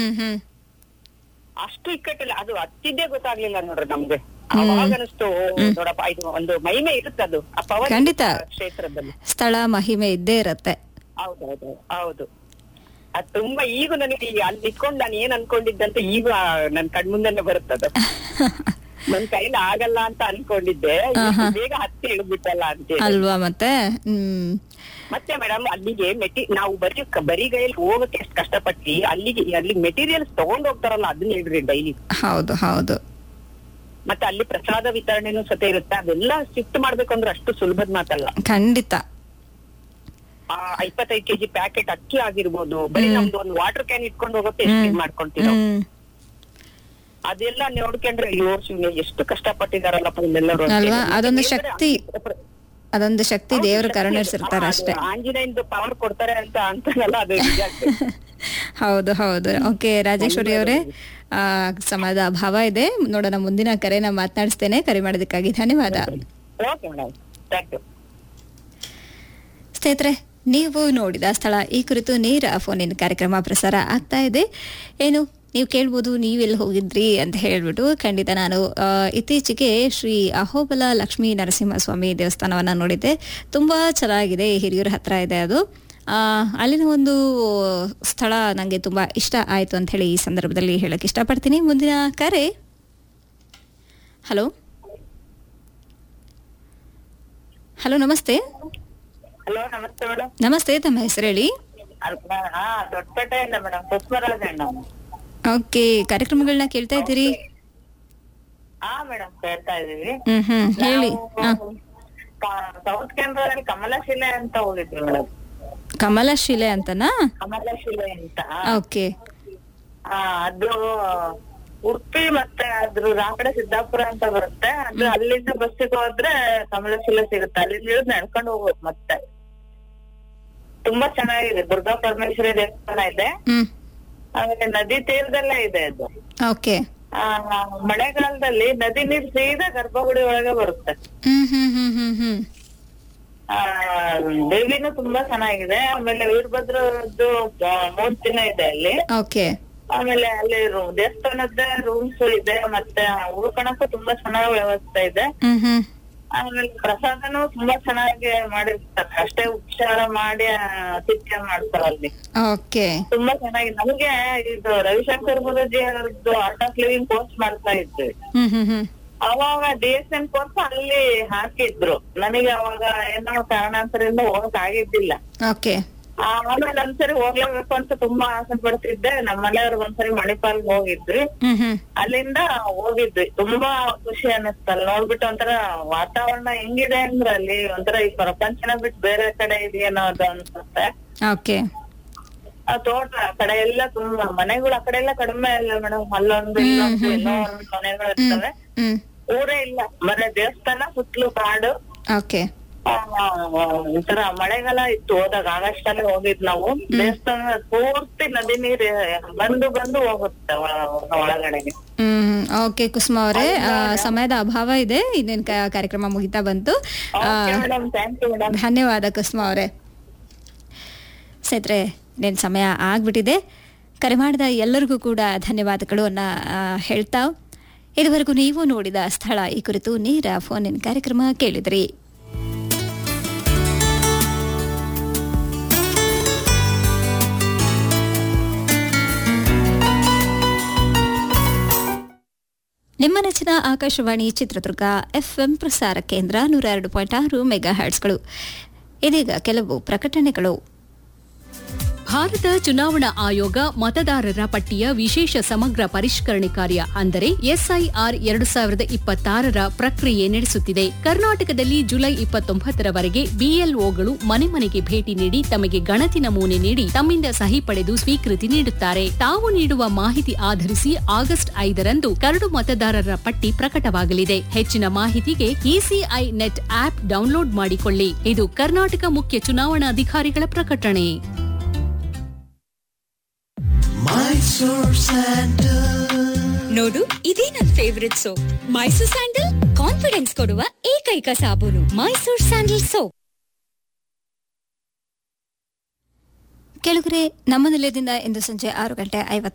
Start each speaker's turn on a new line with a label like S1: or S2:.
S1: ಹ್ಮ್ ಹ್ಮ್
S2: ಅಷ್ಟು ಇಕ್ಕಟ್ಟಿಲ್ಲ ಅದು ಹತ್ತಿದ್ದೇ ಗೊತ್ತಾಗ್ಲಿಲ್ಲ ನೋಡ್ರಿ ನಮ್ಗೆ ಅವಾಗ ಅನಿಸ್ತು ಓ, ನೋಡಪ್ಪ ಇದು ಒಂದು ಮಹಿಮೆ ಇರುತ್ತದು ಆ ಪವರ್
S1: ಖಂಡಿತ.
S2: ಕ್ಷೇತ್ರದಲ್ಲಿ
S1: ಸ್ಥಳ ಮಹಿಮೆ ಇದ್ದೇ ಇರತ್ತೆ
S2: ಹೌದೌದು ಹೌದು ಅದು ತುಂಬಾ ಈಗ ನನಗೆ ಈ ಅಲ್ಲಿ ನಿಂತ್ಕೊಂಡು ನಾನು ಏನ್ ಅನ್ಕೊಂಡಿದ್ದಂತ ಈಗ ನನ್ ಕಣ್ಮುಂದೆನೆ ಬರುತ್ತದು ನನ್ ಕೈಲಿ ಆಗಲ್ಲ ಅಂತ ಅನ್ಕೊಂಡಿದ್ದೆ ಇಷ್ಟು ಬೇಗ ಹತ್ತಿ ಇಳಿದ್ಬಿಟ್ಟಲ್ಲ ಅಂತ
S1: ಅಲ್ವಾ ಮತ್ತೆ ಹ್ಮ್
S2: ಮತ್ತೆ ಮೇಡಮ್ ಅಲ್ಲಿಗೆ ಮೆಟಿ ನಾವು ಬರೀ ಕ- ಬರೀ ಕೈಯಲ್ಲಿ ಹೋಗಕ್ಕೆ ಎಷ್ಟು ಕಷ್ಟಪಟ್ಟಿ ಅಲ್ಲಿಗೆ ಅಲ್ಲಿ ಮೆಟೀರಿಯಲ್ಸ್ ತಗೊಂಡ್ ಹೋಗ್ತಾರಲ್ಲ ಅದನ್ನ ಹೇಳ್ರಿ ಡೈಲಿ
S1: ಹೌದು ಹೌದು
S2: ಮತ್ತೆ ಅಲ್ಲಿ ಪ್ರಸಾದ ವಿತರಣೆನೂ ಸತೆ ಇರುತ್ತೆ ಅದೆಲ್ಲ ಶಿಫ್ಟ್ ಮಾಡ್ಬೇಕು ಅಂದ್ರೆ ಅಷ್ಟು ಸುಲಭದ ಮಾತಲ್ಲ
S1: ಖಂಡಿತ
S2: ಆ ಇಪ್ಪತ್ತೈದು ಕೆಜಿ ಪ್ಯಾಕೆಟ್ ಅಕ್ಕಿ ಆಗಿರ್ಬೋದು ಬರೀ ನಮ್ದು ಒಂದು ವಾಟರ್ ಕ್ಯಾನ್ ಇಟ್ಕೊಂಡು ಹೋಗುತ್ತೆ ಎಷ್ಟು ಇದ್ ಮಾಡ್ಕೊಂತೀವಿ
S1: ಹ್ಮ್
S2: ಅದೆಲ್ಲ ನೋಡ್ಕೊಂಡ್ರೆ ಅಯ್ಯೋ ಶಿವನೇ ಎಷ್ಟು ಕಷ್ಟಪಟ್ಟಿದಾರಲ್ಲಪ್ಪ ಇಲ್ಲೆಲ್ಲರೂ ಅಂತ
S1: ಅಲ್ವಾ?
S2: ಹೇಳಿ.
S1: ಅದೊಂದು
S2: ಯಾಕಂದ್ರೆ
S1: ಶಕ್ತಿ.
S2: ಪ್ರ-
S1: ಅದೊಂದು ಶಕ್ತಿ ದೇವರು
S2: ಶಕ್ತಿ ಅದು.
S1: ಕರುಣಿಸಿರ್ತಾರೆ
S2: ಆ,
S1: ಅಷ್ಟೇ
S2: ಅದು ಆಂಜನೇಯಂದು ಪವರ್ ಕೊಡ್ತಾರೆ ಅಂತ ಅಂತಾರಲ್ಲ ಅದು ನಿಜ ಆಗ್ತದೆ.
S1: ಹೌದು ಹೌದು ಓಕೆ ರಾಜೇಶ್ವರಿ ಅವರೇ ಆ, ಸಮಯದ ಅಭಾವ ಇದೆ ನೋಡೋಣ ಮುಂದಿನ ಕರೆನ ಮಾತನಾಡಿಸ್ತೇನೆ ಕರೆ ಮಾಡೋದಕ್ಕಾಗಿ ಧನ್ಯವಾದ
S2: ಓಕೆ ಮೇಡಮ್ ಥ್ಯಾಂಕ್ ಯು
S1: ಸ್ನೇಹಿತರೆ ನೀವು ನೋಡಿದ ಸ್ಥಳ ಈ ಕುರಿತು ನೇರ ಫೋನಿನ ಕಾರ್ಯಕ್ರಮ ಪ್ರಸಾರ ಆಗ್ತಾ ಇದೆ ಏನು ನೀವು ಕೇಳ್ಬೋದು ನೀವೆಲ್ಲಿ ಹೋಗಿದ್ರಿ ಅಂತ ಹೇಳ್ಬಿಟ್ಟು ಖಂಡಿತ ನಾನು ಆ, ಇತ್ತೀಚೆಗೆ ಶ್ರೀ ಅಹೋಬಲ ಲಕ್ಷ್ಮೀ ನರಸಿಂಹಸ್ವಾಮಿ ದೇವಸ್ಥಾನವನ್ನ ನೋಡಿದ್ದೆ ತುಂಬಾ ಚೆನ್ನಾಗಿದೆ ಹಿರಿಯೂರ ಹತ್ರ ಇದೆ ಅದು ಆ, ಅಲ್ಲಿನ ಒಂದು ಸ್ಥಳ ನನಗೆ ತುಂಬಾ ಇಷ್ಟ ಆಯ್ತು ಅಂತ ಹೇಳಿ ಈ ಸಂದರ್ಭದಲ್ಲಿ ಹೇಳಕ್ ಇಷ್ಟಪಡ್ತೀನಿ ಮುಂದಿನ ಕರೆ ಹಲೋ ಹಲೋ ನಮಸ್ತೆ
S2: ಹಲೋ ನಮಸ್ತೆ ಮೇಡಮ್
S1: ನಮಸ್ತೆ ತಮ್ಮ ಹೆಸರು ಹೇಳಿ
S2: ಹಾ ದೊಡ್ಡಪೇಟೆಯಿಂದ ಮೇಡಮ್ ಪುಷ್ಪರಾಜಣ್ಣ
S1: ಓಕೆ ಕಾರ್ಯಕ್ರಮಗಳನ್ನ ಕೇಳ್ತಾ ಇದ್ದೀರಿ
S2: ಹಾ ಮೇಡಮ್ ಕೇಳ್ತಾ ಇದೀವಿ
S1: ಹ್ಮ್ ಹ್ಮ್ ಹೇಳಿ ಹ.
S2: ಸೌತ್ ಕೇಂದ್ರದಲ್ಲಿ ಕಮಲಶಿಲೆ ಅಂತ ಹೋಗಿದ್ವಿ ಮೇಡಮ್
S1: ಕಮಲಶಿಲೆ ಅಂತನಾ
S2: ಕಮಲಶಿಲೆ ಅಂತ
S1: ಓಕೆ
S2: ಆ, ಅದು ಉಡುಪಿ ಮತ್ತೆ ಅದ್ರ ಆ ಕಡೆ ಸಿದ್ದಾಪುರ ಅಂತ ಬರುತ್ತೆ ಅದು ಅಲ್ಲಿಂದ ಬಸ್ಸಿಗೆ ಹೋದ್ರೆ ಕಮಲಶಿಲೆ ಸಿಗುತ್ತೆ ಅಲ್ಲಿಂದ ಇಳಿದು ನಡ್ಕೊಂಡು ಹೋಗ್ಬೋದು ಮತ್ತೆ ತುಂಬಾ ಚೆನ್ನಾಗಿದೆ ದುರ್ಗಾ ಪರಮೇಶ್ವರಿ ದೇವಸ್ಥಾನ ಇದೆ
S1: ಹ್ಮ್
S2: ಆಮೇಲೆ ನದಿ ತೀರದಲ್ಲೇ ಇದೆ ಅದು
S1: ಓಕೆ
S2: ಆ ಮಳೆಗಾಲದಲ್ಲಿ ನದಿ ನೀರ್ ಸೀದಾ ಗರ್ಭಗುಡಿ ಒಳಗೆ ಬರುತ್ತೆ
S1: ಹ್ಮ್ ಹ್ಮ್ ಹ್ಮ್ ಹ್ಮ್ ಹ್ಮ್
S2: ಆ ದೇವಿನೂ ತುಂಬಾ ಚೆನ್ನಾಗಿದೆ ಆಮೇಲೆ ವೀರಭದ್ರದ್ದು ಆ, ಮೂರ್ತಿನೂ ಇದೆ ಅಲ್ಲಿ
S1: ಓಕೆ
S2: ಆಮೇಲೆ ಅಲ್ಲಿ ರೂ- ದೇವಸ್ಥಾನದ ರೂಮ್ಸ್ ಇದೆ ಮತ್ತೆ ಉಳ್ಕೊಳಕ್ಕೂ ತುಂಬಾ ಚೆನ್ನಾಗಿ ವ್ಯವಸ್ಥೆ ಇದೆ
S1: ಹ್ಮ್ ಹ್ಮ್
S2: ಆಮೇಲೆ ಪ್ರಸಾದನೂ ತುಂಬಾ ಚೆನ್ನಾಗಿ ಮಾಡಿರ್ತಾರೆ ಅಷ್ಟೇ ಉಪಚಾರ ಮಾಡಿ ಆತಿಥ್ಯ ಮಾಡ್ತಾರೆ ಅಲ್ಲಿ
S1: ಓಕೆ
S2: ತುಂಬಾ ಚೆನ್ನಾಗಿ ನಮ್ಗೆ ಇದು ರವಿಶಂಕರ್ ಗುರುಜಿ ಅವರದ್ದು ಆರ್ಟ್ ಆಫ್ ಲಿವಿಂಗ್ ಕೋರ್ಸ್ ಮಾಡ್ತಾ ಇದ್ವಿ
S1: ಹ್ಮ್ ಹ್ಮ್ ಹ್ಮ್
S2: ಅವಾಗ ಡಿ ಎಸ್ ಎನ್ ಕೋರ್ಸ್ ಅಲ್ಲಿ ಹಾಕಿದ್ರು ನನಗೆ ಅವಾಗ ಏನೋ ಕಾರಣಾಂತರದಿಂದ ಹೋಗಕ್ ಆಗಿದ್ದಿಲ್ಲ
S1: ಓಕೆ
S2: ಆ, ಆಮೇಲೆ ಒಂದ್ಸರಿ ಹೋಗ್ಲೇಬೇಕು ಅಂತ ತುಂಬಾ ಆಸೆ ಪಡ್ತಿದ್ದೆ ನಮ್ಮ ಮನೆಯವ್ರಿಗೆ ಒಂದ್ಸರಿ ಮಣಿಪಾಲ್ ಹೋಗಿದ್ವಿ
S1: ಹ್ಮ್ ಹ್ಮ್
S2: ಅಲ್ಲಿಂದ ಹೋಗಿದ್ವಿ ತುಂಬಾ ಖುಷಿ ಅನ್ನಿಸ್ತಲ್ಲ ನೋಡ್ಬಿಟ್ಟು ಒಂಥರ ವಾತಾವರಣ ಹೆಂಗಿದೆ ಅಂದ್ರೆ ಅಲ್ಲಿ ಒಂಥರ ಈ ಪ್ರಪಂಚನ ಬಿಟ್ಟು ಬೇರೆ ಕಡೆ ಇದೆಯೇನೋ ಅದು ಅನ್ಸುತ್ತೆ
S1: ಓಕೆ
S2: ಆ ತೋಟ ಆ ಕಡೆ ಎಲ್ಲ ತುಂಬಾ ಮನೆಗಳು ಆ ಕಡೆ ಎಲ್ಲ ಕಡಿಮೆ ಇಲ್ಲ ಮೇಡಮ್ ಅಲ್ಲೊಂದು ಇಲ್ಲೊಂದು ಇನ್ನೂ ಒಂದು ಮನೆಗಳು ಇರ್ತವೆ
S1: ಹ್ಮ್
S2: ಊರೇ ಇಲ್ಲ ಬರೀ ದೇವಸ್ಥಾನ ಸುತ್ತಲೂ ಕಾಡು
S1: ಓಕೆ
S2: ಆ, ಒಂಥರ ಮಳೆಗಾಲ ಇತ್ತು ಹೋದಾಗ ಆಗಸ್ಟ್ ಅಲ್ಲಿ ಹೋಗಿದ್ ನಾವು ದೇವಸ್ಥಾನ ಪೂರ್ತಿ ನದಿ ನೀರು ಬಂದು ಬಂದು ಹೋಗುತ್ತೆ ಒಳ- ಒಳಗಡೆಗೆ
S1: ಹ್ಮ್ ಓಕೆ ಕುಸುಮ ಅವರೇ ಆ, ಸಮಯದ ಅಭಾವ ಇದೆ ಇನ್ನೇನು ಕ- ಕಾರ್ಯಕ್ರಮ ಮುಗಿತಾ ಬಂತು ಆ,
S2: ಮೇಡಮ್ ಥ್ಯಾಂಕ್ ಯು ಮೇಡಮ್
S1: ಧನ್ಯವಾದ ಕುಸುಮ ಅವರೇ ಸ್ನೇಹಿತರೆ ಇನ್ನೇನು ಸಮಯ ಆಗ್ಬಿಟ್ಟಿದೆ ಕರೆ ಮಾಡಿದ ಎಲ್ಲರಿಗೂ ಕೂಡ ಧನ್ಯವಾದಗಳು ಅನ್ನ ಆ, ಹೇಳ್ತಾ ಇದುವರೆಗೂ ನೀವು ನೋಡಿದ ಸ್ಥಳ ಈ ಕುರಿತು ನೇರ ಫೋನ್ ಇನ್ ಕಾರ್ಯಕ್ರಮ ಕೇಳಿದ್ರಿ ನಿಮ್ಮ ನೆಚ್ಚಿನ ಆಕಾಶವಾಣಿ ಚಿತ್ರದುರ್ಗ ಎಫ್ಎಂ ಪ್ರಸಾರ ಕೇಂದ್ರ ನೂರ ಎರಡು ಪಾಯಿಂಟ್ ಆರು ಮೆಗಾ ಹರ್ಟ್ಸ್ಗಳು ಇದೀಗ ಕೆಲವು ಪ್ರಕಟಣೆಗಳು
S3: ಭಾರತ ಚುನಾವಣಾ ಆಯೋಗ ಮತದಾರರ ಪಟ್ಟಿಯ ವಿಶೇಷ ಸಮಗ್ರ ಪರಿಷ್ಕರಣೆ ಕಾರ್ಯ ಅಂದರೆ ಎಸ್ಐಆರ್ ಎರಡು ಸಾವಿರದ ಇಪ್ಪತ್ತಾರರ ಪ್ರಕ್ರಿಯೆ ನಡೆಸುತ್ತಿದೆ ಕರ್ನಾಟಕದಲ್ಲಿ ಜುಲೈ ಇಪ್ಪತ್ತೊಂಬತ್ತರವರೆಗೆ ಬಿಎಲ್ಒಗಳು ಮನೆ ಮನೆಗೆ ಭೇಟಿ ನೀಡಿ ತಮಗೆ ಗಣತಿ ನಮೂನೆ ನೀಡಿ ತಮ್ಮಿಂದ ಸಹಿ ಪಡೆದು ಸ್ವೀಕೃತಿ ನೀಡುತ್ತಾರೆ ತಾವು ನೀಡುವ ಮಾಹಿತಿ ಆಧರಿಸಿ ಆಗಸ್ಟ್ ಐದರಂದು ಕರಡು ಮತದಾರರ ಪಟ್ಟಿ ಪ್ರಕಟವಾಗಲಿದೆ ಹೆಚ್ಚಿನ ಮಾಹಿತಿಗೆ ಇಸಿಐ ನೆಟ್ ಆಪ್ ಡೌನ್ಲೋಡ್ ಮಾಡಿಕೊಳ್ಳಿ ಇದು ಕರ್ನಾಟಕ ಮುಖ್ಯ ಚುನಾವಣಾಧಿಕಾರಿಗಳ ಪ್ರಕಟಣೆ
S4: ನೋಡು ಇದೇ ನನ್ favourite soap Mysore sandal confidence ಕೊಡುವ ಏಕೈಕ ಸಾಬೂನು ಮೈಸೂರ್ ಸ್ಯಾಂಡಲ್ ಸೋಪ್
S1: ಕೆಳಗರೆ ನಮ್ಮ ನಿಲಯದಿಂದ ಇಂದು ಸಂಜೆ ಆರು ಗಂಟೆ ಐವತ್ತು